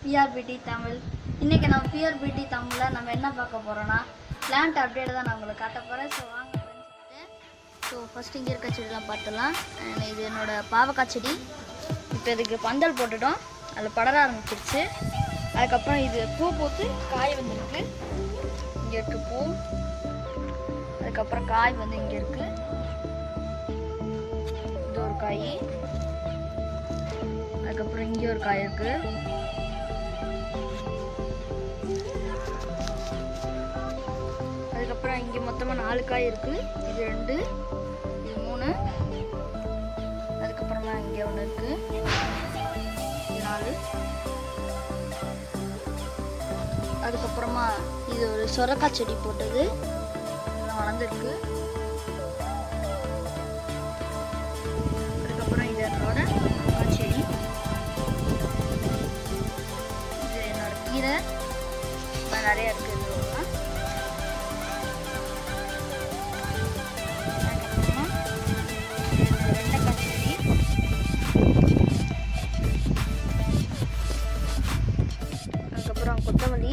பிஆர்பிடி தமிழ் இன்னைக்கு நம்ம பிஆர்பிடி தமிழில் நம்ம என்ன பார்க்க போகிறோன்னா பிளான்ட் அப்டேட் தான் நான் உங்களுக்கு காட்ட போகிறேன் ஸோ வாங்க ஸோ ஃபஸ்ட் இங்கே இருக்க செடிலாம் பார்த்துலாம் And இது என்னோட பாவக்காய் செடி இப்போ இதுக்கு பந்தல் போட்டுட்டோம் அதில் படர ஆரம்பிச்சிருச்சு அதுக்கப்புறம் இது பூ பூத்து காய் வந்துருக்கு இங்கே இருக்கு பூ அதுக்கப்புறம் காய் வந்து இங்கே இருக்கு இது ஒரு காய் அதுக்கப்புறம் இங்கே ஒரு காய் இருக்கு அதுக்கப்புறம் இங்கே மொத்தமாக நாலு காய் இருக்கு இது ரெண்டு இது மூணு அதுக்கப்புறமா இங்கே ஒன்று இருக்கு இது நாலு அதுக்கப்புறமா இது ஒரு சொரக்காய் செடி போட்டது இதெல்லாம் வளர்ந்துருக்கு அதுக்கப்புறம் இது என்னோட முருங்கை செடி இது என்னோட கீரை இப்போ நிறைய இருக்கு இதுலாம் அதுக்கப்புறமா இது என்னோட வெண்டைக்காய் செடி அதுக்கப்புறம் கொத்தமல்லி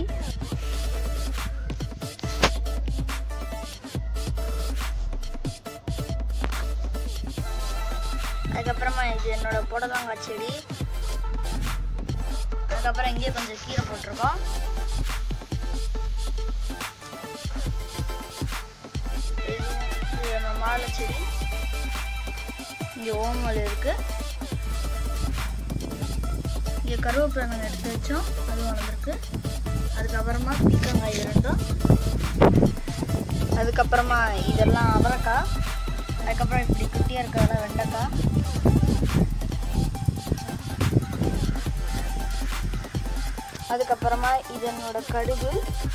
அதுக்கப்புறமா இது என்னோட புடலங்காய் செடி அதுக்கப்புறம் இங்கேயே கொஞ்சம் கீரை போட்டிருக்கோம் இது இது என்னோட மாலை செடி இங்கே ஓமல் இருக்கு இங்கே கருவேப்பிலை நாங்கள் எடுத்து வச்சோம் அதுவும் வளர்ந்துருக்கு அதுக்கப்புறமா பீக்கங்காய் இரண்டும் அதுக்கப்புறமா இதெல்லாம் அவரைக்காய் அதுக்கப்புறம் இப்படி குட்டியாக இருக்கிறதெல்லாம் வெண்டைக்காய் அதுக்கப்புறமா இது என்னோட கடுகு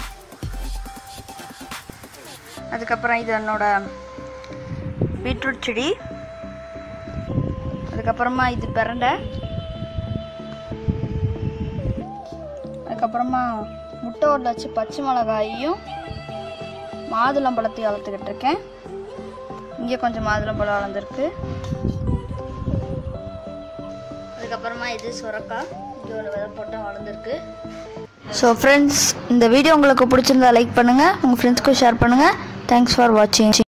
அதுக்கப்புறம் இது என்னோட பீட்ரூட் செடி அதுக்கப்புறமா இது பிரண்டை அதுக்கப்புறமா முட்டை ஓட்டில் வச்சு பச்சை மிளகாயையும் மாதுளம்பழத்தையும் வளர்த்துக்கிட்டு இருக்கேன் இங்கே கொஞ்சம் மாதுளம்பழம் வளர்ந்துருக்கு அதுக்கப்புறமா இது சுரக்காய் இது ஒரு விதை போட்டால் வளர்ந்துருக்கு ஸோ ஃப்ரெண்ட்ஸ் இந்த வீடியோ உங்களுக்கு பிடிச்சிருந்தா லைக் பண்ணுங்கள் உங்கள் ஃப்ரெண்ட்ஸ்க்கும் ஷேர் பண்ணுங்கள் தேங்க்ஸ் ஃபார் வாட்சிங்